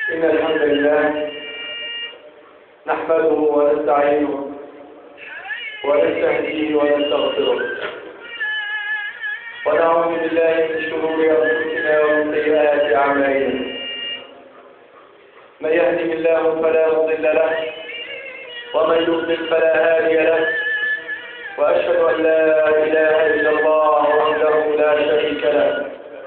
إن الحمد لله نحمده ونستعينه ونستهديه ونستغفره ونعوذ بالله من شرور أنفسنا ومن سيئات أعمالنا من يهده الله فلا مضل له ومن يضلل فلا هادي له وأشهد أن لا إله إلا الله وحده لا شريك له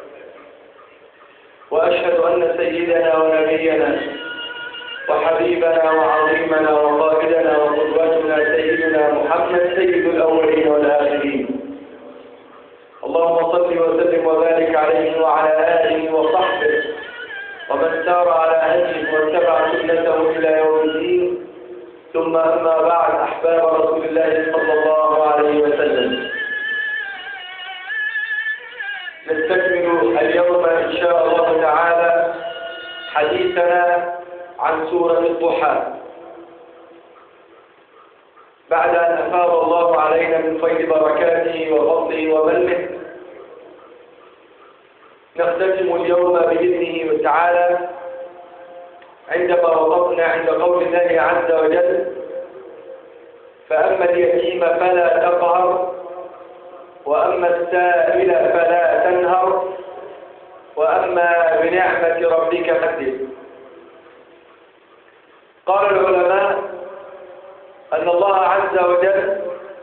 وأشهد أن سيدنا ونبينا وحبيبنا وعظيمنا وقائدنا وقدوتنا سيدنا محمد سيد الأولين والآخرين اللهم صل وسلم وبارك عليه وعلى آله وصحبه ومن سار على هديه واتبع سنته إلى يوم الدين ثم أما بعد أحباب رسول الله صلى الله عليه وسلم نستكمل اليوم إن شاء الله تعالى حديثنا عن سورة الضحى بعد أن أفاض الله علينا من فيض بركاته وفضله ومنه نختتم اليوم بإذنه تعالى عندما وقفنا عند قول الله عز وجل فأما اليتيم فلا تقهر وأما السائل فلا تنهر وأما بنعمة ربك فحدث قال العلماء أن الله عز وجل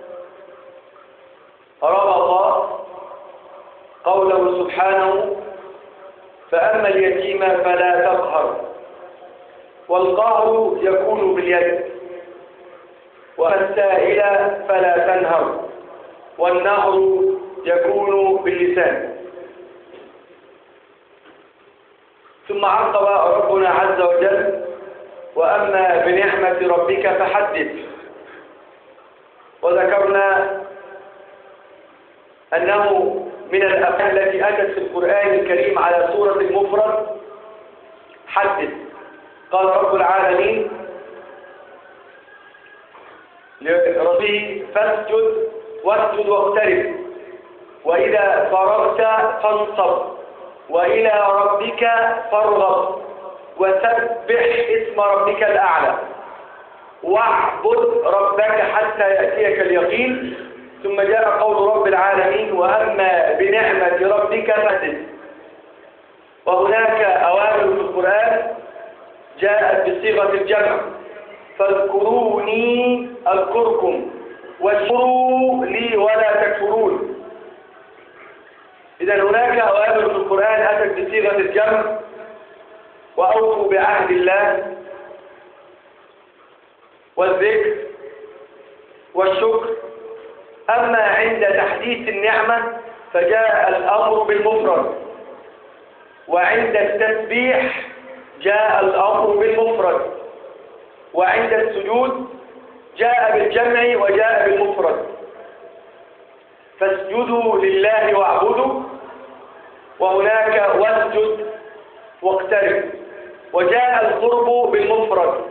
ربط قوله سبحانه فأما اليتيم فلا تقهر والقهر يكون باليد والسائل فلا تنهر والنهر يكون باللسان ثم عقب ربنا عز وجل وأما بنعمة ربك فحدث وذكرنا أنه من الأفعال التي أتت في القرآن الكريم على سورة المفرد حدث قال رب العالمين لربه فاسجد واسجد واقترب وإذا فرغت فانصب وإلى ربك فارغب وسبح اسم ربك الأعلى واعبد ربك حتى يأتيك اليقين ثم جاء قول رب العالمين وأما بنعمة ربك فحدث وهناك أوامر في القرآن جاءت بصيغة الجمع فاذكروني أذكركم واشكروا لي ولا تكفرون إذا هناك أوامر في القرآن أتت بصيغة الجمع وأوفوا بعهد الله والذكر والشكر أما عند تحديث النعمة فجاء الأمر بالمفرد وعند التسبيح جاء الأمر بالمفرد وعند السجود جاء بالجمع وجاء بالمفرد فاسجدوا لله واعبدوا وهناك واسجد واقترب وجاء القرب بالمفرد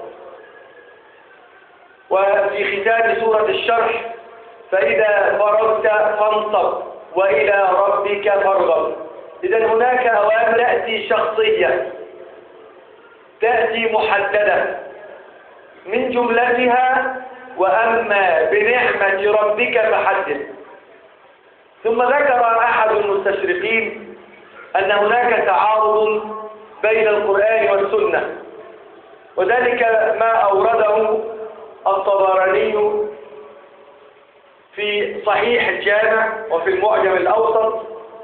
وفي ختام سورة الشرح فإذا فرغت فانصب وإلى ربك فارغب إذا هناك أوامر تأتي شخصية تأتي محددة من جملتها وأما بنعمة ربك فحدث ثم ذكر أحد المستشرقين أن هناك تعارض بين القرآن والسنة وذلك ما أورده الطبراني في صحيح الجامع وفي المعجم الأوسط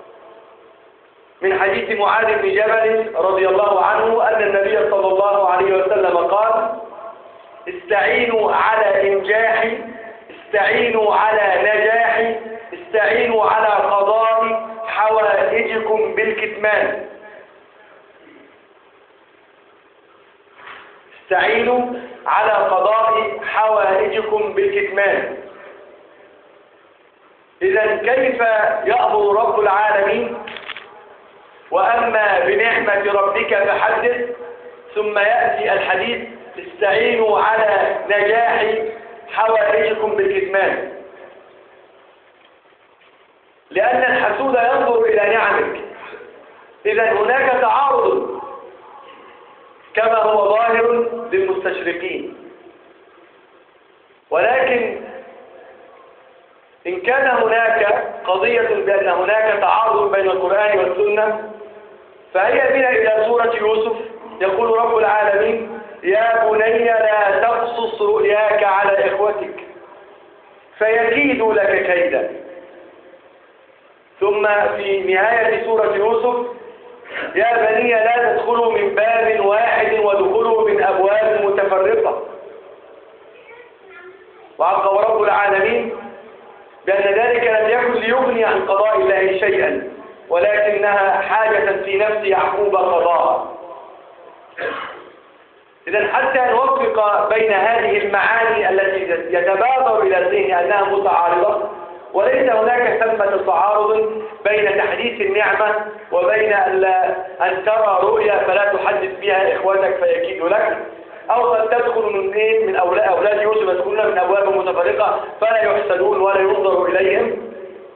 من حديث معاذ بن جبل رضي الله عنه أن النبي صلى الله عليه وسلم قال استعينوا على إنجاح استعينوا على نجاح استعينوا على قضاء حوائجكم بالكتمان استعينوا على قضاء حوائجكم بالكتمان إذا كيف يأمر رب العالمين وأما بنعمة ربك فحدث ثم يأتي الحديث استعينوا على نجاح حوائجكم بالكتمان لأن الحسود ينظر إلى نعمك إذا هناك تعارض كما هو ظاهر للمستشرقين ولكن إن كان هناك قضية بأن هناك تعارض بين القرآن والسنة فهيا بنا إلى سورة يوسف يقول رب العالمين يا بني لا تقصص رؤياك على إخوتك فيكيدوا لك كيدا ثم في نهاية سورة يوسف يا بني لا تدخلوا من باب واحد ودخلوا من أبواب متفرقة وعقب رب العالمين بأن ذلك لم يكن ليغني عن قضاء الله شيئا ولكنها حاجة في نفس يعقوب قضاء إذا حتى نوفق بين هذه المعاني التي يتبادر إلى الذهن أنها متعارضة وليس هناك ثمة تعارض بين تحديث النعمة وبين أن ترى رؤيا فلا تحدث بها إخوتك فيكيد لك أو قد تدخل من إيه من أولاد, أولاد يوسف يدخلون من أبواب متفرقة فلا يحسدون ولا ينظر إليهم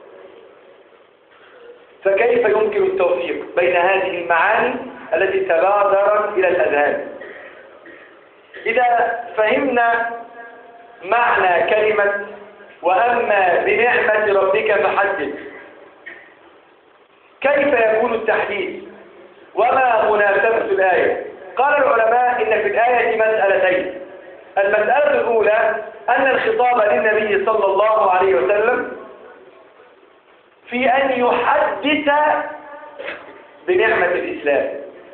فكيف يمكن التوفيق بين هذه المعاني التي تبادرت إلى الأذهان إذا فهمنا معنى كلمة وأما بنعمة ربك فحدث كيف يكون التحديث وما مناسبة الآية قال العلماء إن في الآية مسألتين المسألة الأولى أن الخطاب للنبي صلى الله عليه وسلم في أن يحدث بنعمة الإسلام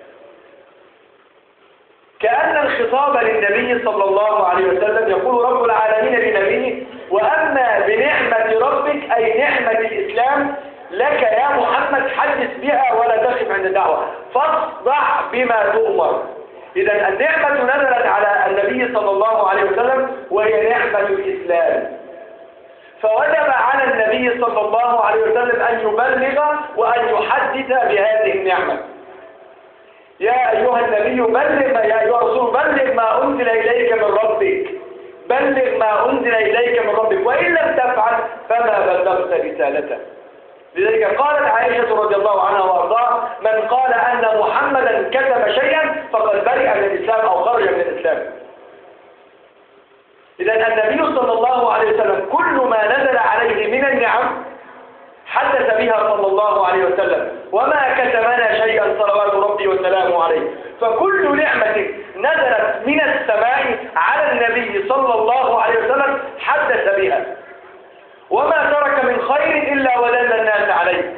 كأن الخطاب للنبي صلى الله عليه وسلم يقول رب العالمين لنبيه وأما بنعمة ربك أي نعمة الإسلام لك يا محمد حدث بها ولا تخف عند الدعوة فاصدع بما تؤمر إذا النعمة نزلت على النبي صلى الله عليه وسلم وهي نعمة الإسلام فوجب على النبي صلى الله عليه وسلم أن يبلغ وأن يحدث بهذه النعمة يا أيها النبي بلغ ما يا أيها الرسول بلغ ما أنزل إليك من ربك بلغ ما أنزل إليك من ربك وإن لم تفعل فما بلغت رسالته لذلك قالت عائشة رضي الله عنها وارضاها من قال أن محمدا كتب شيئا فقد برئ من الإسلام أو خرج من الإسلام إذا النبي صلى الله عليه وسلم كل ما نزل عليه من النعم حدث بها صلى الله عليه وسلم وما كتمنا شيئا صلوات ربي وسلامه عليه فكل نعمة نزلت من السماء على النبي صلى الله عليه وسلم حدث بها وما ترك من خير إلا ودل الناس عليه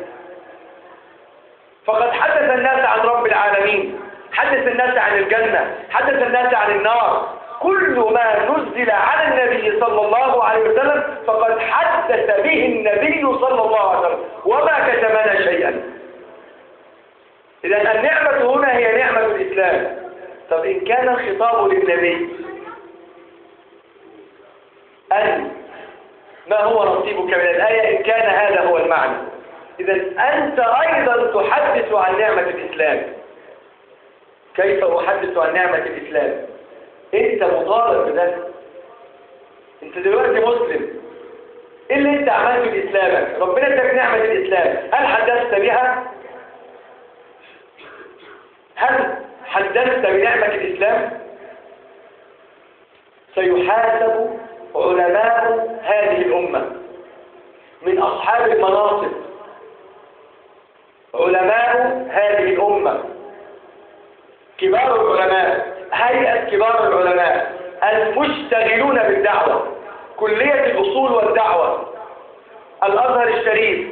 فقد حدث الناس عن رب العالمين حدث الناس عن الجنة حدث الناس عن النار كل ما نزل على النبي صلى الله عليه وسلم فقد حدث به النبي صلى الله عليه وسلم وما كتمنا شيئا إذا النعمة هنا هي نعمة الإسلام طب إن كان الخطاب للنبي أن ما هو نصيبك من الآية إن كان هذا هو المعنى إذا أنت أيضا تحدث عن نعمة الإسلام كيف أحدث عن نعمة الإسلام أنت مطالب بذلك أنت دلوقتي مسلم إيه اللي أنت عملته بإسلامك ربنا اداك نعمة الإسلام هل حدثت بها هل حدثت بنعمة الإسلام سيحاسب علماء هذه الأمة من أصحاب المناصب علماء هذه الأمة كبار العلماء هيئة كبار العلماء المشتغلون بالدعوة كلية الأصول والدعوة الأزهر الشريف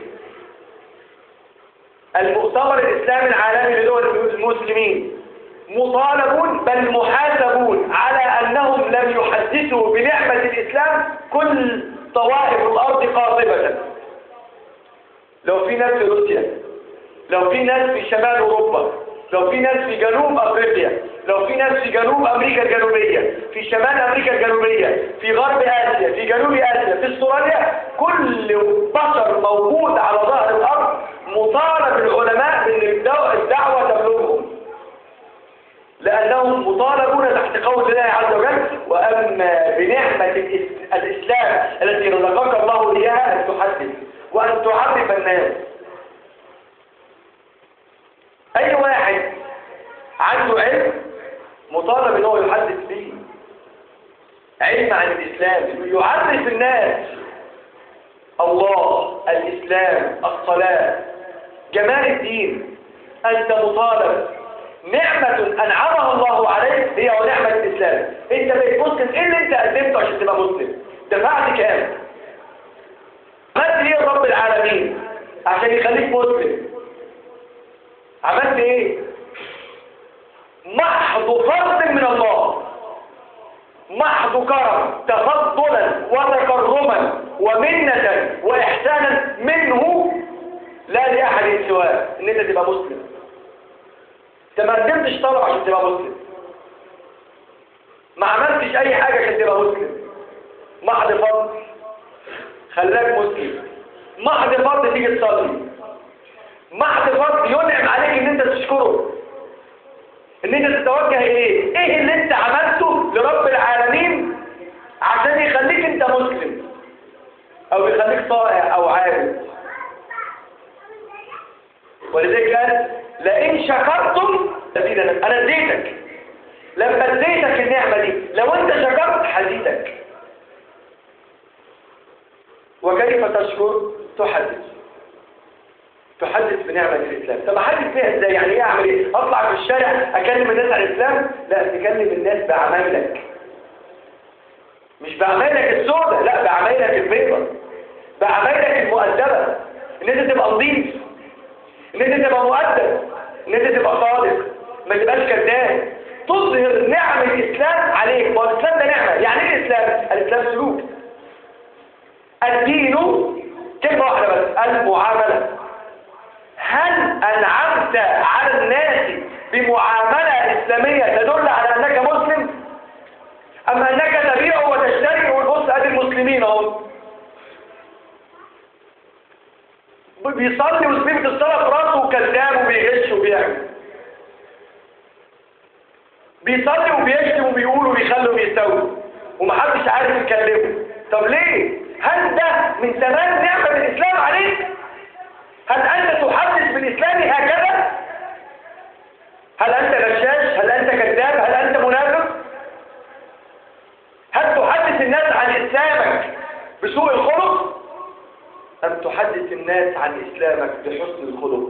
المؤتمر الإسلامي العالمي لدول المسلمين مطالبون بل محاسبون على أنهم لم يحدثوا بنعمة الإسلام كل طوائف الأرض قاطبة لو في ناس في روسيا لو في ناس في شمال أوروبا لو في ناس في جنوب أفريقيا لو في ناس في جنوب أمريكا الجنوبية في شمال أمريكا الجنوبية في غرب آسيا في جنوب آسيا في استراليا كل بشر موجود على ظهر الأرض مطالب العلماء بأن الدعوة تبلغهم لأنهم مطالبون تحت قول الله عز وجل وأما بنعمة الإسلام التي رزقك الله إياها أن تحدث وأن تعرف الناس أي واحد عنده علم مطالب ان هو يحدث به علم عن الاسلام يعرف الناس الله الاسلام الصلاه جمال الدين انت مطالب نعمة أنعمها الله عليك هي نعمة الإسلام أنت بقيت مسلم إيه اللي أنت قدمته عشان تبقى مسلم دفعت كام عملت إيه رب العالمين عشان يخليك مسلم عملت إيه محض فضل من الله محض كرم تفضلا وتكرما ومنة وإحسانا منه لا لأحد سواه إن أنت تبقى مسلم انت ما قدمتش طلب عشان تبقى مسلم ما عملتش اي حاجة عشان تبقى مسلم محض فضل خلاك مسلم محض فضل تيجي تصلي محض فضل ينعم عليك ان انت تشكره ان انت تتوجه اليه ايه اللي انت عملته لرب العالمين عشان يخليك انت مسلم او يخليك طائع او عابد ولذلك قال لئن شكرتم لزيدنك انا اديتك لما اديتك النعمة دي لو انت شكرت هزيدك وكيف تشكر تحدث تحدث بنعمة الإسلام طب أحدث فيها إزاي يعني إيه أعمل إيه أطلع في الشارع أكلم الناس عن الإسلام لا تكلم الناس بعمايلك مش بعمايلك السوداء لا بعمايلك البيضاء بعمايلك المؤدبة إن أنت تبقى نظيف ان انت تبقى مؤدب ان انت تبقى صادق ما تبقاش كذاب تظهر نعم الاسلام عليك والاسلام ده نعمه يعني ايه الاسلام الاسلام سلوك الدين كلمه واحده بس المعامله هل انعمت على الناس بمعامله اسلاميه تدل على انك مسلم ام انك تبيع وتشتري وتبص ادي المسلمين اهو بيصلي وسبيبة الصلاة في راسه وكذاب وبيغش وبيعمل بيصلي وبيشتم وبيقول وبيخلي وبيسوي ومحدش عارف يكلمه طب ليه؟ هل ده من تمام نعمة الإسلام عليك؟ هل أنت تحدث بالإسلام هكذا؟ هل أنت غشاش؟ هل أنت كذاب؟ هل أنت منافق؟ هل تحدث الناس عن إسلامك بسوء الخلق؟ أم تحدث الناس عن إسلامك بحسن الخلق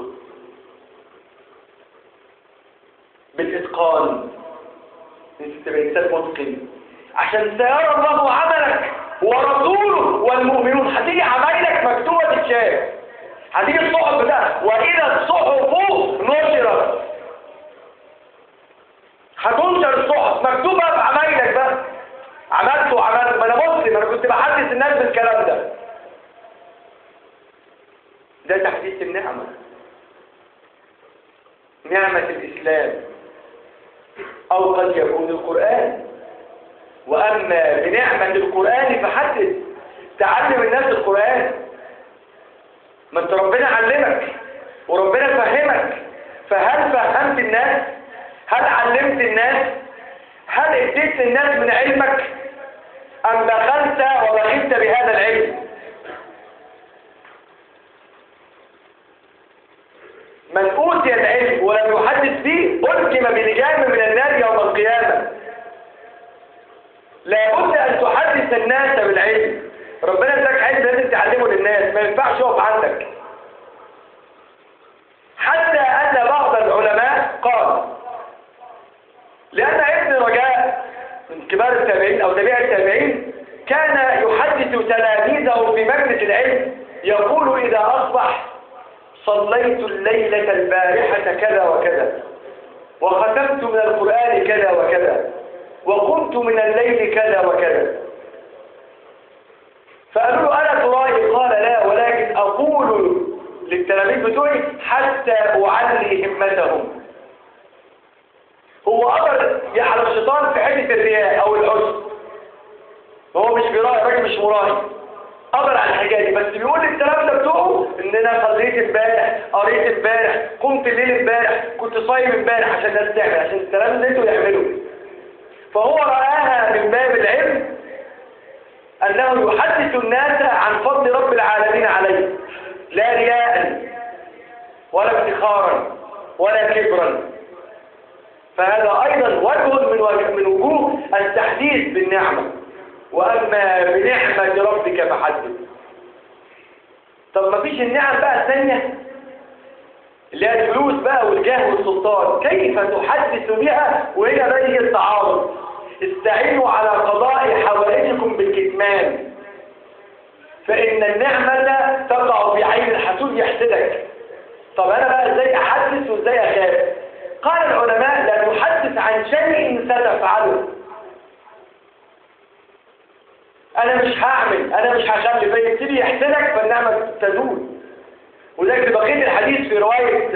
بالإتقان أنت تبقى إنسان متقن عشان سيرى الله عملك ورسوله والمؤمنون هتيجي عمايلك مكتوبة تتشاف هتيجي الصحف ده وإذا الصحف نشرت هتنشر الصحف مكتوبة بعمايلك بقى عملت وعملت ما أنا مسلم أنا كنت بحدث الناس بالكلام ده ده تحديث النعمة نعمة الإسلام أو قد يكون القرآن وأما بنعمة القرآن فحدث تعلم الناس القرآن ما انت ربنا علمك وربنا فهمك فهل فهمت الناس هل علمت الناس هل اديت الناس من علمك أم دخلت وبخلت بهذا العلم من أوتي العلم ولم يحدث به ألزم بلجام من النار يوم القيامة لابد أن تحدث الناس بالعلم ربنا اداك علم لازم تعلمه للناس ما ينفعش يقف عندك حتى أن بعض العلماء قال لأن ابن رجاء من كبار التابعين أو تابع التابعين كان يحدث تلاميذه في مجلس العلم يقول إذا أصبح صليت الليلة البارحة كذا وكذا وختمت من القرآن كذا وكذا وقمت من الليل كذا وكذا فقالوا له ألا ترائي قال لا ولكن أقول للتلاميذ بتوعي حتى أعلي همتهم هو قدر يحل الشيطان في حتة الرياء أو الحسن هو مش بيراعي راجل مش مراعي قدر على الحاجات دي بس بيقول لي الكلام ده بتوعه ان انا صليت امبارح قريت امبارح قمت الليل امبارح كنت صايم امبارح عشان الناس تعمل عشان الكلام ده انتوا يعملوا فهو رآها من باب العلم انه يحدث الناس عن فضل رب العالمين عليه لا رياء ولا افتخارا ولا كبرا فهذا أيضا وجه من وجه من وجوه التحديث بالنعمة وأما بنعمة ربك فحدث طب ما فيش النعم بقى الثانية اللي هي الفلوس بقى والجاه والسلطان كيف تحدث بها وهي هذه التعارض استعينوا على قضاء حوائجكم بالكتمان فإن النعمة تقع في عين الحسود يحسدك طب أنا بقى إزاي أحدث وإزاي أخاف قال العلماء لا تحدث عن شيء ستفعله أنا مش هعمل أنا مش هخلي فيبتدي يحسدك فالنعمة تزول وذلك بقية الحديث في رواية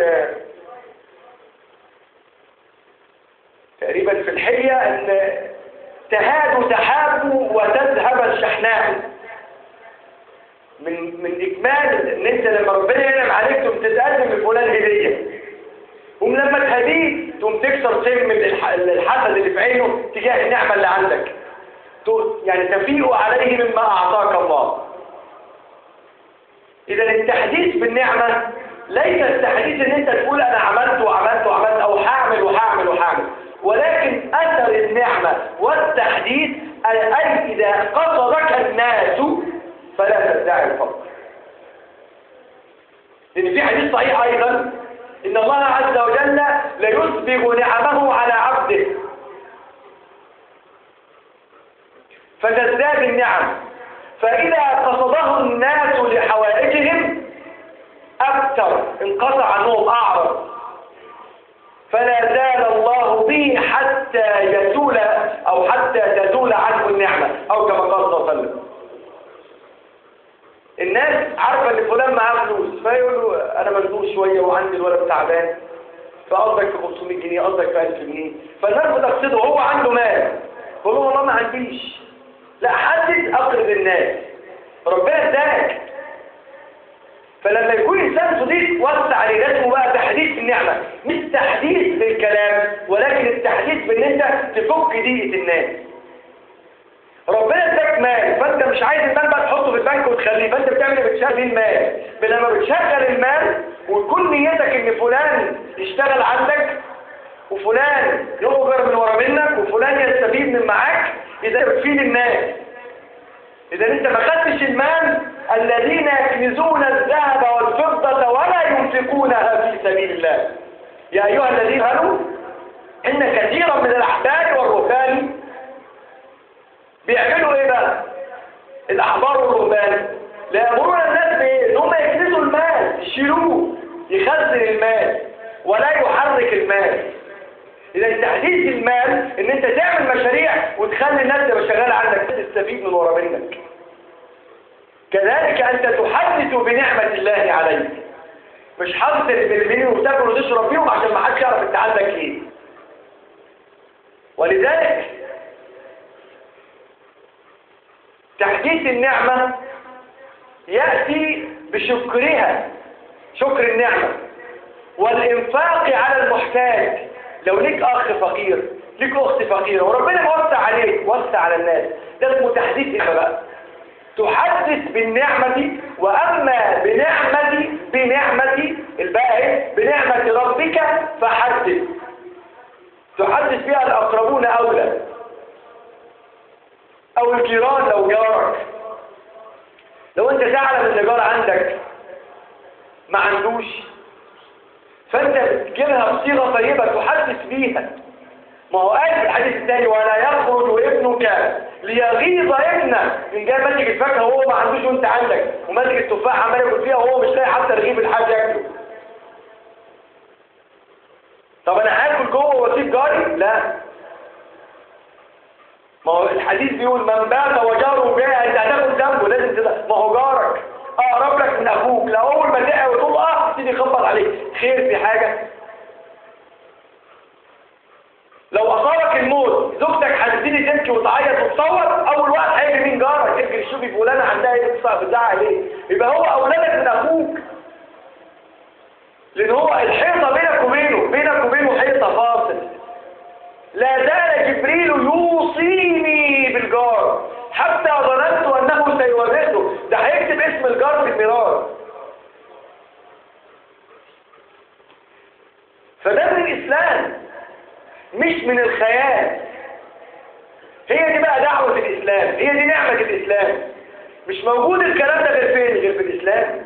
تقريبا في الحلية أن تهاد تحاب وتذهب الشحناء من من إجمال أن أنت لما ربنا ينعم عليك تقوم تتقدم لفلان هدية ولما تهديه تقوم تكسر سلم الحسد اللي في عينه تجاه النعمة اللي عندك يعني تفيء عليه مما أعطاك الله إذا التحديث بالنعمة ليس التحديث ان انت تقول انا عملت وعملت وعملت او هعمل وهعمل وهعمل ولكن اثر النعمة والتحديث اي اذا قصدك الناس فلا تدعي الفضل لان في حديث صحيح ايضا ان الله عز وجل ليسبغ نعمه على عبده فتزداد النعم فإذا قصده الناس لحوائجهم أكثر انقطع عنهم أعرض فلا زال الله به حتى يزول أو حتى تزول عنه النعمة أو كما قال صلى الله عليه وسلم الناس عارفة ان فلان معاه فلوس فيقولوا أنا مزنوق شوية وعندي الولد تعبان فقصدك في 500 جنيه قصدك في 1000 جنيه فالناس بتقصده هو عنده مال يقول له والله ما عنديش لا حدد أقرب الناس ربنا اداك فلما يكون إنسان صديق وسع عليه اسمه بقى تحديث النعمة مش تحديث بالكلام ولكن التحديث بان انت تفك ديئة الناس ربنا اداك مال فانت مش عايز المال بقى تحطه في البنك وتخليه فانت بتعمل ايه بتشغل المال لما بتشغل المال وكل نيتك ان فلان يشتغل عندك وفلان يؤجر من ورا منك وفلان يستفيد من معاك إذا بتفيد الناس إذا أنت ما خدتش المال الذين يكنزون الذهب والفضة ولا ينفقونها في سبيل الله يا أيها الذين قالوا إن كثيرا من الأحبار والرهبان بيعملوا إيه بقى؟ الأحبار والرهبان لا يأمرون الناس بإيه؟ إن هم يكنزوا المال يشيلوه يخزن المال ولا يحرك المال إذا تحديث المال إن أنت تعمل مشاريع وتخلي الناس تبقى شغالة عندك تستفيد من ورا منك كذلك أنت تحدث بنعمة الله عليك مش حاطط الملمين وتاكل وتشرب فيهم عشان ما حدش يعرف انت عندك ايه ولذلك تحديث النعمة يأتي بشكرها شكر النعمة والإنفاق على المحتاج لو ليك أخ فقير ليك أخت فقيرة وربنا موسع عليك وسع على الناس ده اسمه تحديث إيه بقى تحدث بالنعمة وأما بنعمة بنعمة الباقي بنعمة ربك فحدث تحدث بها الأقربون أولى أو الجيران لو جارك لو أنت تعلم أن جار عندك ما عندوش فأنت بتجيبها بصيغة طيبة تحدث بيها ما هو قال في الحديث الثاني ولا يخرج ابنك ليغيظ ابنك من جاي ماسك الفاكهه وهو ما عندوش وانت عندك وماسك التفاحه عمال ياكل فيها وهو مش لاقي حتى رغيف الحاج ياكله طب انا هاكل جوه واسيب جاري لا ما هو الحديث بيقول من بات وجاره جاء انت هتاخد ذنبه لازم تدا. ما هو جارك اقرب لك من اخوك لو اول ما تقع وتقول اه تيجي يخبط عليك خير في حاجه لو أصابك الموت زوجتك هتبتدي تبكي وتعيط وتصور أول وقت هيجي مين جارك تجري تشوفي فلانة عندها ايه بتصعب بتزعق ليه يبقى هو أولادك من أخوك لأن هو الحيطة بينك وبينه بينك وبينه حيطة فاصل لا زال جبريل يوصيني بالجار حتى ظننت أنه سيورثه ده هيكتب اسم الجار في الميراث فده من الإسلام مش من الخيال هي دي بقى دعوة الإسلام هي دي نعمة الإسلام مش موجود الكلام ده غير فين غير في الإسلام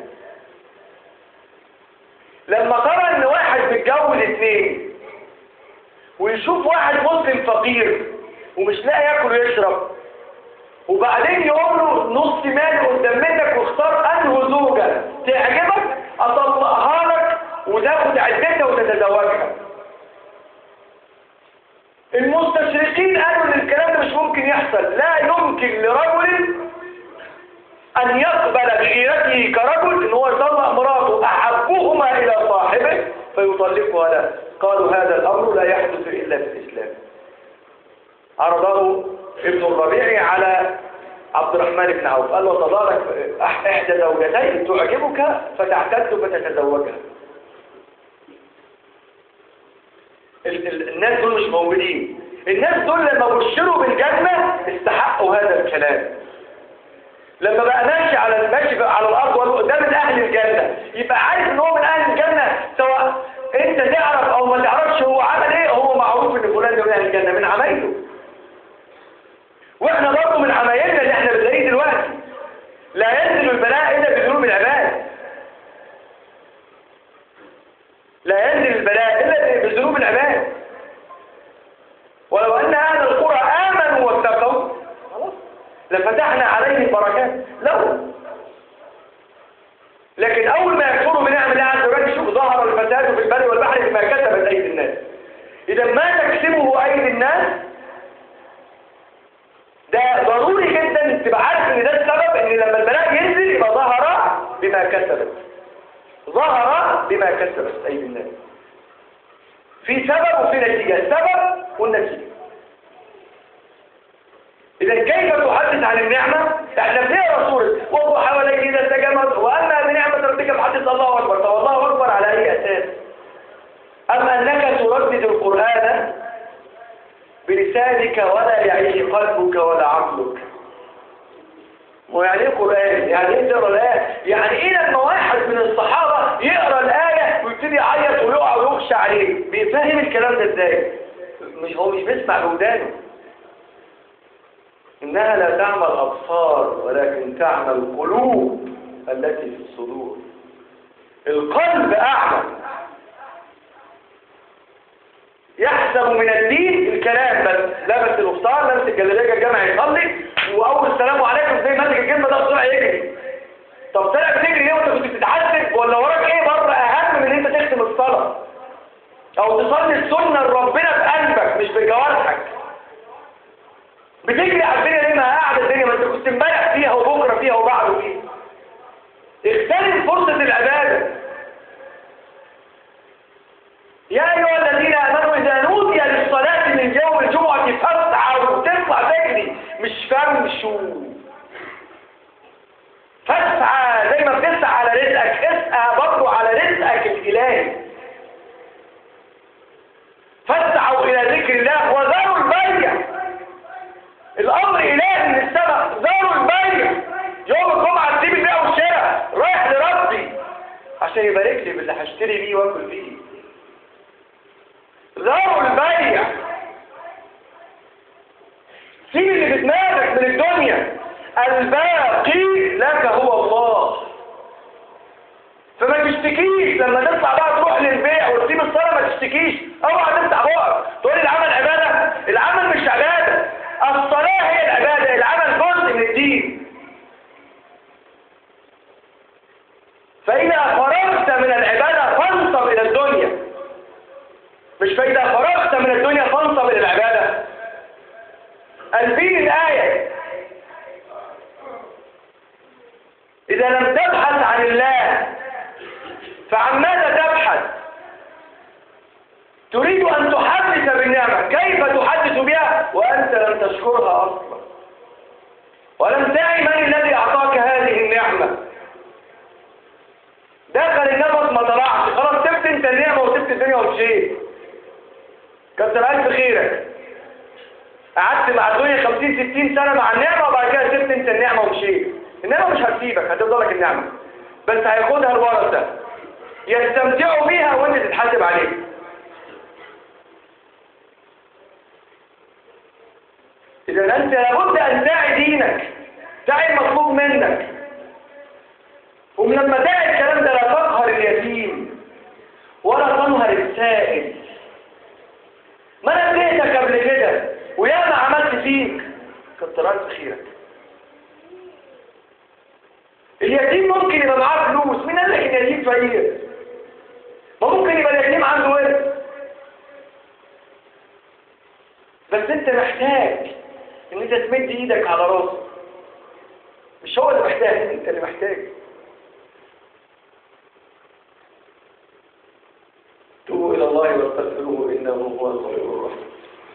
لما ترى ان واحد متجوز اتنين ويشوف واحد مسلم فقير ومش لاقي ياكل ويشرب وبعدين يقول له نص مالي قدام منك واختار انه زوجة تعجبك اطلقها لك وتاخد عدتها وتتزوجها المستشرقين قالوا ان الكلام ده مش ممكن يحصل لا يمكن لرجل ان يقبل بغيرته كرجل ان هو يطلق مراته احبهما الى صاحبه فيطلقها له قالوا هذا الامر لا يحدث الا في الاسلام عرضه ابن الربيع على عبد الرحمن بن عوف قال وتضارك احدى زوجتين تعجبك فتعتد فتتزوجها ال- ال- الناس دول مش موجودين الناس دول لما بشروا بالجنة استحقوا هذا الكلام لما بقى ماشي على الماشي بقى على الارض وقال ده من اهل الجنة يبقى عارف ان هو من اهل الجنة سواء انت تعرف او ما تعرفش هو عمل ايه هو معروف ان فلان ده من اهل الجنة من عمايله واحنا برضه من عمايلنا اللي احنا بنلاقيه دلوقتي لا ينزل البلاء الا بذنوب العباد لا ينزل البلاء الا بذنوب العباد ولو ان اهل القرى امنوا واتقوا خلاص لفتحنا عليهم بركات لو لكن اول ما يكفروا بنعم الله عز وجل شوف ظهر الفساد في البر والبحر بما كسبت ايدي الناس اذا ما تكسبه ايدي الناس ده ضروري جدا تبقى عارف ان ده السبب ان لما البلاء ينزل يبقى ظهر بما كسبت ظهر بما كسبت ايدي الناس في سبب وفي نتيجة السبب والنتيجة إذا كيف تحدث عن النعمة؟ احنا بنقرا سورة والضحى والليل إذا سجمت وأما بنعمة ربك فحدث الله أكبر طب الله أكبر على أي أساس؟ أما أنك تردد القرآن بلسانك ولا يعيه قلبك ولا عقلك ويعني ايه قرآن؟ يعني ايه تقرا الآية؟ يعني ايه لما واحد من الصحابة يقرا الآية ويبتدي يعيط ويقع ويخشى عليه؟ بيفهم الكلام ده ازاي؟ مش هو مش بيسمع بودانه إنها لا تعمى الأبصار ولكن تعمى القلوب التي في الصدور القلب أعمى يحسب من الدين الكلام بس لبس القفطان لبس الجلابيه الجامع يصلي واول سلام عليكم زي ما انت الكلمه ده بسرعه يجري طب طلع بتجري ليه وانت كنت بتتحسب ولا وراك ايه بره اهم من ان انت تختم الصلاه او تصلي السنه لربنا بقلبك مش بجوارحك بتجري على الدنيا ليه ما قاعده الدنيا ما انت كنت امبارح فيها وبكره فيها وبعده فيها اغتنم فرصه العباده يا أيها الذين آمنوا إذا نودي للصلاة من يوم الجمعة فاسعوا وتطلع تجري مش فمشوا فاسعى زي ما بتسعى على رزقك اسعى برضه على رزقك الإلهي فاسعوا إلى ذكر الله وذروا البيع الأمر إلهي من السماء ذروا البيع يوم الجمعة تسيب البيع والشراء رايح لربي عشان يبارك لي باللي هشتري بيه واكل بيه ذروا البيع سيب اللي في دماغك من الدنيا الباقي لك هو الله فما تشتكيش لما تطلع بقى تروح للبيع وتسيب الصلاة ما تشتكيش اوعى تفتح بقك تقول العمل عبادة العمل مش عبادة الصلاة هي العبادة العمل جزء من الدين فإذا فرغت من العبادة فانصب إلى الدنيا مش فإذا فرغت من الدنيا فانصب إلى العبادة البين الآية إذا لم تبحث عن الله فعن ماذا تبحث تريد أن تحدث بالنعمة كيف تحدث بها وأنت لم تشكرها أصلا ولم تعي من الذي أعطاك هذه النعمة دخل النفس ما طلعش خلاص سبت انت النعمة وسبت الدنيا ومشيت كتر ألف خيرك قعدت مع الدنيا 50 60 سنة مع النعمة وبعد كده سبت انت النعمة ومشيت النعمة مش هتسيبك هتفضل لك النعمة بس هياخدها الورثة يستمتعوا بيها وانت تتحاسب عليها إذا أنت لابد أن تعي دينك تعي المطلوب منك ولما تعي الكلام ده لا تقهر اليتيم ولا تنهر السائل ما انا اديتك قبل كده وياما عملت فيك كترت خيرك اليتيم ممكن يبقى معاه فلوس مين قال لك ان اليتيم فقير ما ممكن يبقى اليتيم عنده ورث بس انت محتاج ان انت تمد ايدك على راسه مش هو اللي محتاج انت اللي محتاج توبوا الى الله واستغفروه انه هو الغفور الرحيم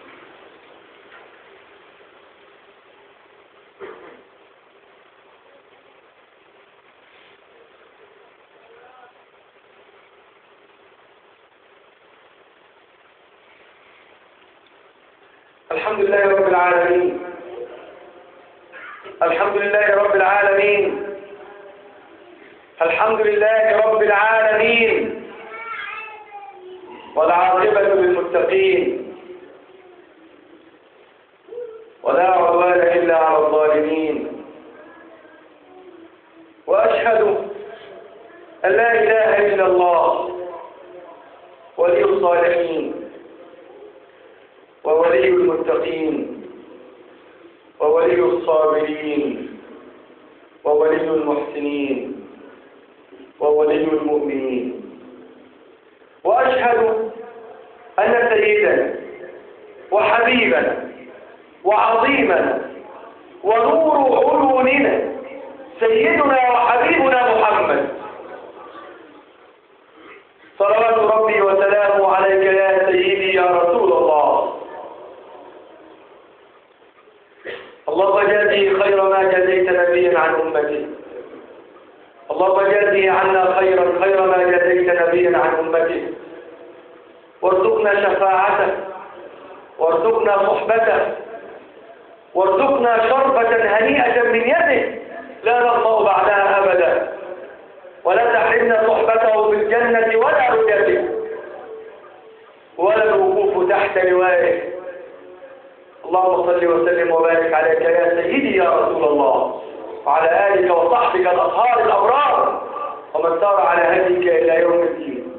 الحمد لله رب العالمين الحمد لله رب العالمين الحمد لله رب العالمين والعاقبة للمتقين ولا عدوان إلا على الظالمين وأشهد أن لا إله إلا الله ولي الصالحين وولي المتقين وولي الصابرين وولي المحسنين وولي المؤمنين وأشهد أن سيدنا وحبيبنا وعظيمنا ونور عيوننا سيدنا وحبيبنا محمد صلوات ربي وسلامه عليك يا سيدي يا رسول الله اللهم جازه خير ما جزيت نبيا عن أمته اللهم جازه عنا خيرا خير ما جزيت نبيا عن أمته وارزقنا شفاعته وارزقنا صحبته وارزقنا شربة هنيئة من يده لا نظمأ بعدها أبدا ولا تحرمنا صحبته في الجنة ولا رؤيته ولا الوقوف تحت لوائه اللهم صل وسلم وبارك عليك يا سيدي يا رسول الله وعلى آلك وصحبك الأطهار الأبرار ومن سار على هديك إلى يوم الدين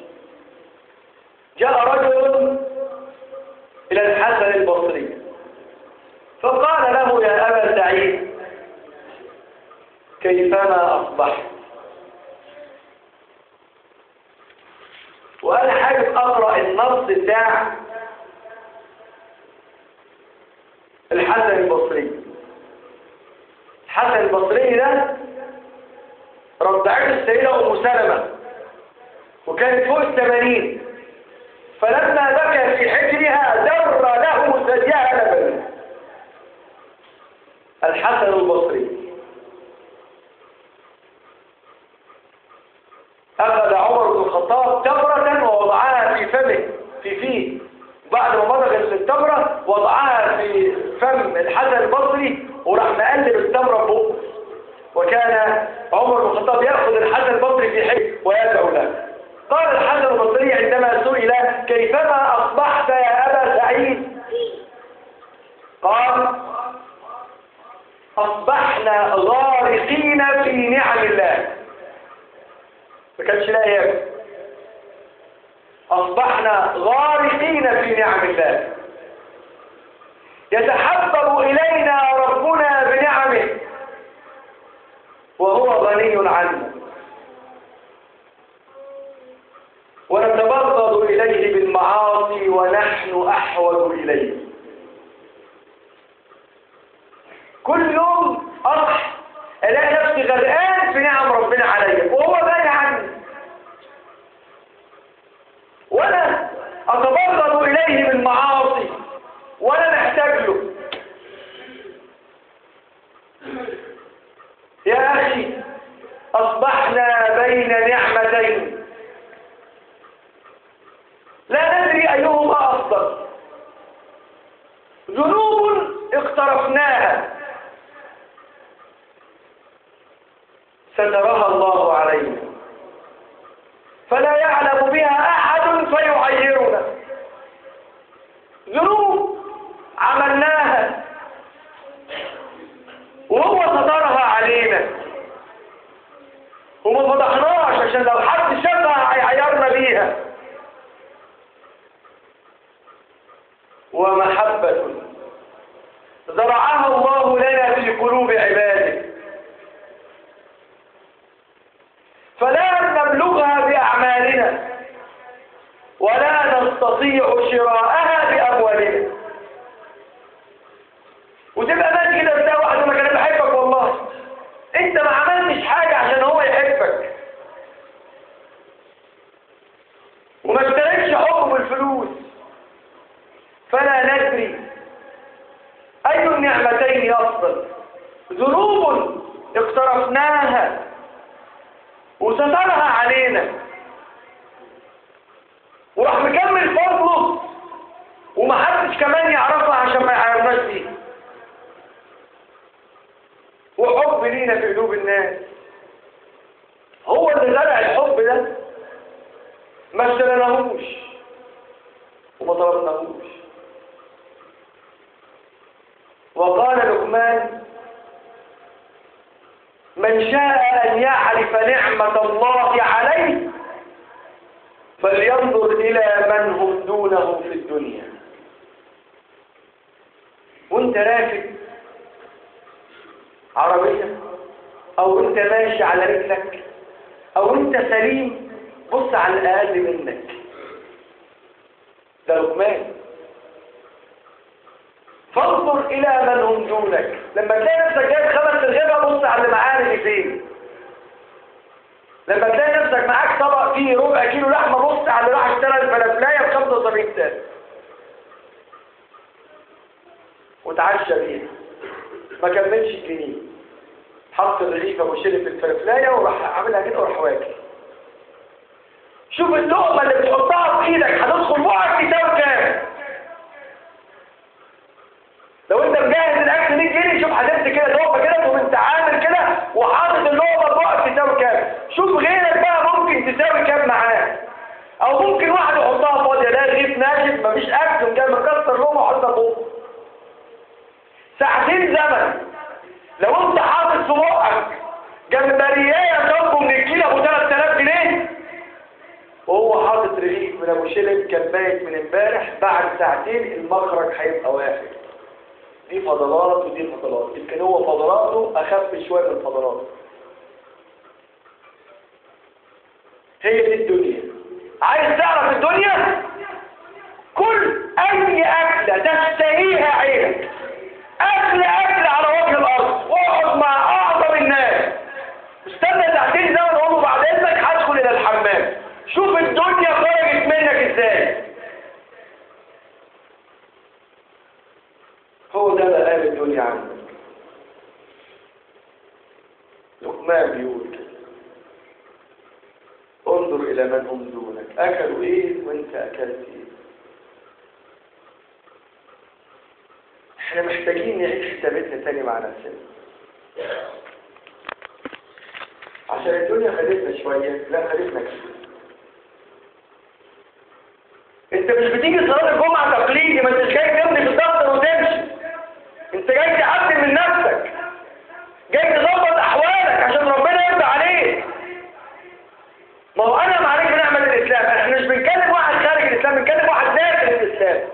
جاء رجل إلى الحسن البصري فقال له يا أبا سعيد كيفما أصبحت وأنا حابب أقرأ النص بتاع الحسن البصري الحسن البصري ده رضعته السيدة أم سلمة وكانت فوق الثمانين فلما بكى في حجرها در له ثديها لبنا الحسن البصري أخذ عمر بن الخطاب تمرة ووضعها في فمه في فيه بعد ما مضغ التمرة وضعها في فم الحسن البصري وراح مقلب التمرة فوق وكان عمر بن الخطاب يأخذ الحسن البصري في حج ويدعو له قال الحسن البصري عندما سئل كيفما أصبحت يا أبا سعيد قال أصبحنا غارقين في نعم الله ما كانش لا ياكل أصبحنا غارقين في نعم الله يتحبب إلينا ربنا بنعمه وهو غني عنا ونتبغض إليه بالمعاصي ونحن أحوج إليه كل يوم أصح ألاقي نفسي غرقان في نعم ربنا عليا وهو غني عني وأنا أتبغض إليه بالمعاصي وأنا محتاج له يا أخي أصبحنا بين نعمتين لا ندري أيهما أفضل ذنوب اقترفناها سترها الله علينا فلا يعلم بها أحد فيعيرنا ذنوب عملناها ومحبة زرعها الله لنا في قلوب عباده فلا نبلغها بأعمالنا ولا نستطيع شراءها بأموالنا وتبقى ماشي كده بتاع واحد يقول لك انا بحبك والله انت ما عملتش حاجة عشان هو يحبك وما اشتريتش حبه بالفلوس فلا ندري أي النعمتين أفضل ذنوب اقترفناها وسترها علينا وراح مكمل فضله ومحدش كمان يعرفها عشان ما يعرفناش دي وحب لينا في قلوب الناس هو اللي زرع الحب ده ما اشتريناهوش وما طلبناهوش وقال لقمان من شاء أن يعرف نعمة الله عليه فلينظر إلى من هم دونه في الدنيا وانت راكب عربية او انت ماشي على رجلك او انت سليم بص على الأقل منك ده لقمان فانظر إلى من هم دونك لما تلاقي نفسك جايب خمس الغيبة بص على اللي معاه اللي فين لما تلاقي نفسك معاك طبق فيه ربع كيلو لحمة بص على اللي راح اشترى الفلافلاية ب 75 سنت وتعشى بيها ما كملش جنيه حط الرغيفة وشرب الفلافلاية وراح عاملها كده وراح واكل شوف اللقمة اللي بتحطها في ايدك هتدخل بقك تساوي كام لو انت مجهز الاكل 100 جنيه شوف هتمسك كده لقمه كده تقوم انت عامل كده وحاطط اللقمه بقك تساوي كام شوف غيرك بقى ممكن تساوي كام معاه او ممكن واحد يحطها فاضيه ده رغيف ناشف مفيش اكل جاي مكسر لقمه وحاططها فوق ساعتين زمن لو انت حاطط في بقك جمبريايه جنبه من الكيلو ابو 3000 جنيه وهو حاطط رغيف من ابو شلب كان بايت من امبارح بعد ساعتين المخرج هيبقى واحد دي فضلات ودي فضلات يمكن هو فضلاته اخف شويه من الفضلات هي دي الدنيا عايز تعرف الدنيا كل اي اكله تشتهيها عينك اكل اكل على وجه الارض واقعد مع اعظم الناس استنى ساعتين زمن اقول له بعد اذنك هدخل الى الحمام شوف الدنيا خرجت منك ازاي هو ده مقام الدنيا عندك لقمان بيقول كده انظر الى من هم دونك اكلوا ايه وانت اكلت ايه احنا محتاجين نعيش حساباتنا تاني مع نفسنا عشان الدنيا خدتنا شوية لا خدتنا كتير انت مش بتيجي صلاة الجمعة تقليدي ما انتش جاي تبني في الدفتر وتمشي انت جاي تعدل من نفسك جاي تظبط احوالك عشان ربنا يرضى عليك ما هو انا معرفة نعمة الاسلام احنا مش بنكلم واحد خارج الاسلام بنكلم واحد داخل الاسلام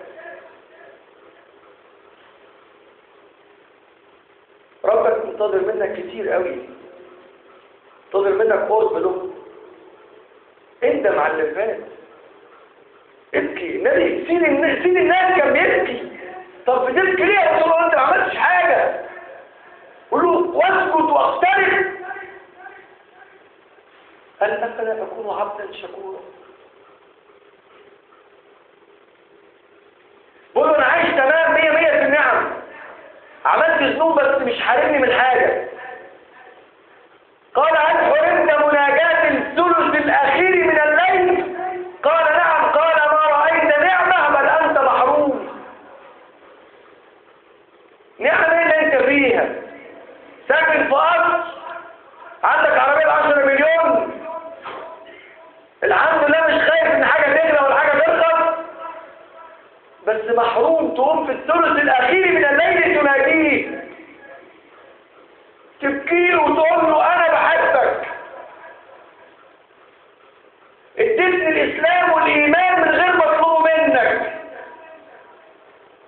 ربك منتظر منك كتير قوي منتظر منك قرب له انت مع اللي فات ابكي النبي سيد الناس سيد الناس كان بيبكي طب بتبكي ليه يا رسول الله انت ما عملتش حاجه قول له واسكت واقترب قال افلا اكون عبدا شكورا بقول له انا عايش تمام 100 100 في النعم عملت ذنوب بس مش حارمني من حاجه قال هل حرمت مناجاة الثلث الاخير من الليل قال نعم قال ما رأيت نعمة بل أنت محروم نعمة ايه اللي انت فيها ساكن في أرض عندك عربية بعشرة مليون الحمد لله مش خايف ان حاجة تغلى ولا حاجة ترخص بس محروم تقوم في الثلث الأخير من الليل تناديه تبكيه وتقول له أنا بحبك اديتني الإسلام والإيمان من غير ما اطلبه منك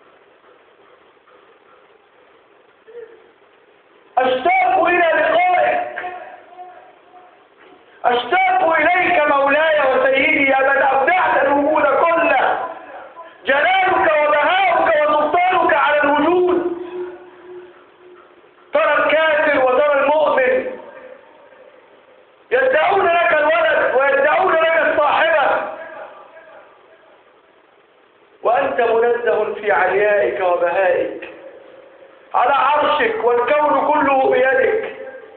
وأنت منزه في عليائك وبهائك على عرشك والكون كله بيدك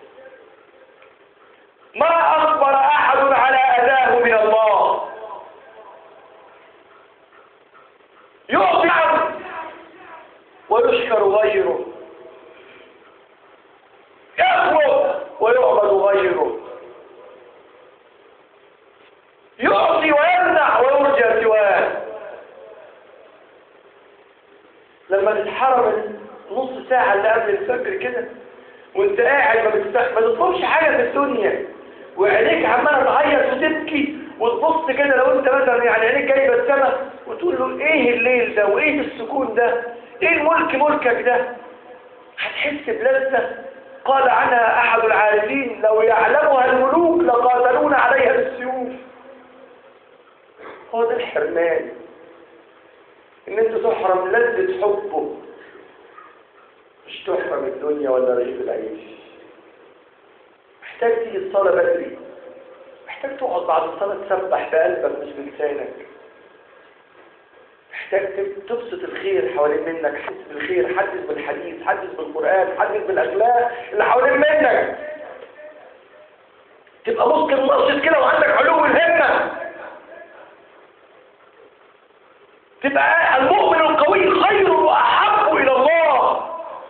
ما أصبر أحد على أذاه من الله يعطي ويشكر غيره يخلق ويعبد غيره يعطي ويمنع ويرجى سواه لما تتحرم نص ساعة اللي قبل الفجر كده وانت قاعد ما بتستخ... ما تطلبش حاجة في الدنيا وعينيك عمالة تعيط وتبكي وتبص كده لو انت مثلا يعني عينيك جايبة السما وتقول له ايه الليل ده وايه السكون ده ايه الملك ملكك ده هتحس بلذة قال عنها احد العارفين لو يعلمها الملوك لقاتلون عليها بالسيوف هو ده الحرمان ان انت تحرم لذة حبه مش تحرم الدنيا ولا رغيف العيش محتاج تيجي الصلاة بدري محتاج تقعد بعد الصلاة تسبح بقلبك مش بلسانك محتاج تبسط الخير حوالين منك حدث بالخير حدث بالحديث حدث بالقرآن حدث بالأخلاق اللي حوالين منك تبقى مسكن نشط كده وعندك علو الهمة تبقى المؤمن القوي خير وأحب إلى الله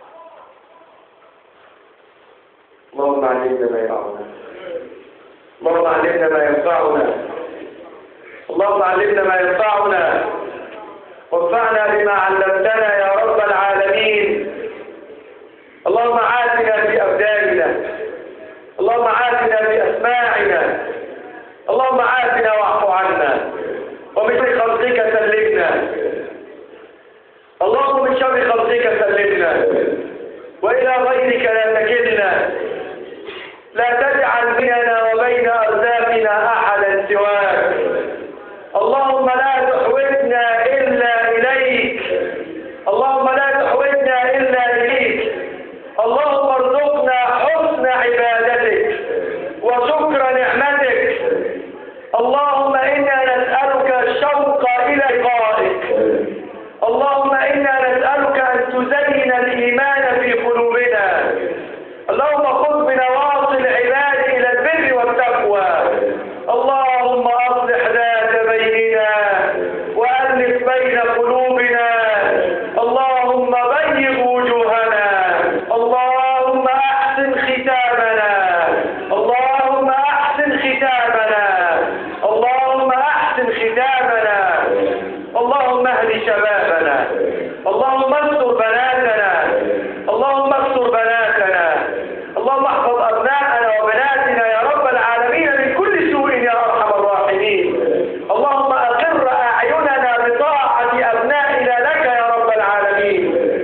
اللهم علمنا ما ينفعنا اللهم علمنا ما ينفعنا اللهم علمنا ما ينفعنا وانفعنا بما علمتنا يا رب العالمين اللهم عافنا في أبداننا اللهم عافنا في أسماعنا اللهم عافنا واعف عنا ومن شر خلقك سلمنا اللهم من شر خلقك سلمنا وإلى غيرك لا تكلنا لا تجعل بيننا وبين أرزاقنا أحدا سواك اللهم لا تحوجنا إلا إليك اللهم لا تحوجنا إلا إليك اللهم ارزقنا حسن عبادتك وشكر نعمتك اللهم إنا نسألك الشوق إلى لقائك اللهم إنا نسألك أن تزين الإيمان في قلوبنا اللهم خذ بنواصي العباد إلى البر والتقوى اللهم أصلح ذات بيننا وألف بين قلوبنا اللهم بيض وجوهنا اللهم أحسن ختامنا اللهم أحسن ختامنا اللهم أحسن ختامنا اللهم اهد شبابنا اللهم استر بناتنا اللهم استر بناتنا اللهم احفظ أبناءنا وبناتنا يا رب العالمين من كل سوء يا أرحم الراحمين اللهم أقر أعيننا بطاعة أبنائنا لك يا رب العالمين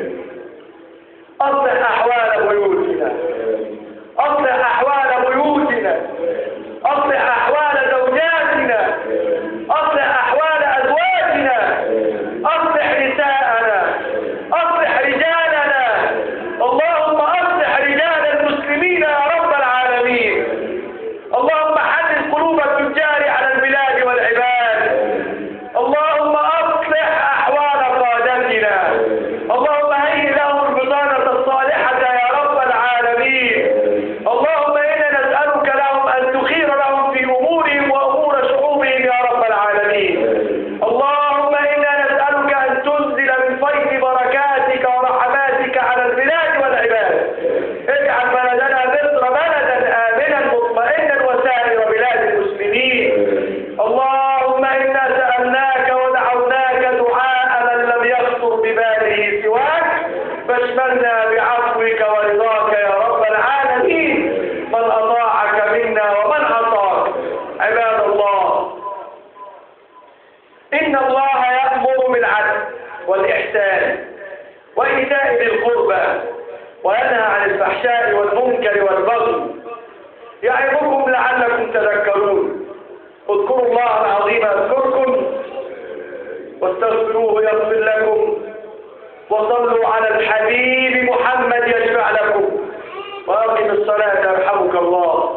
أصلح أحوال بيوتنا أصلح أحوال بيوتنا أصلح أحوال زوجاتنا أصلح أحوال أزواجنا أصلح نساءنا أصلح رجالنا اللهم أصلح رجال المسلمين يا رب العالمين اللهم حدث قلوب التجار على البلاد والعباد اللهم أصلح أحوال قادتنا اللهم هيئ لهم البطانة الصالحة يا رب العالمين اللهم إنا نسألك لهم أن تخير لهم في أمورهم وأمور شعوبهم يا رب العالمين اللهم إنا نسألك أن تنزل من فيض بركاتك ورحماتك على البلاد والعباد اجعل بلدنا مصر بلدا آمنا مطمئنا وسائر بلاد المسلمين اللهم إنا سألناك ودعوناك دعاء من لم يخطر بباله سواك فاشملنا بعفوك ورضاك يا رب العالمين من أطاعك منا ومن عصاك عباد الله إن الله يأمر بالعدل والإحسان وإيتاء ذي القربى وينهى عن الفحشاء والمنكر والبغي يعظكم لعلكم تذكرون اذكروا الله العظيم اذكركم واستغفروه يغفر لكم وصلوا على الحبيب محمد يشفع لكم وأقم الصلاة يرحمك الله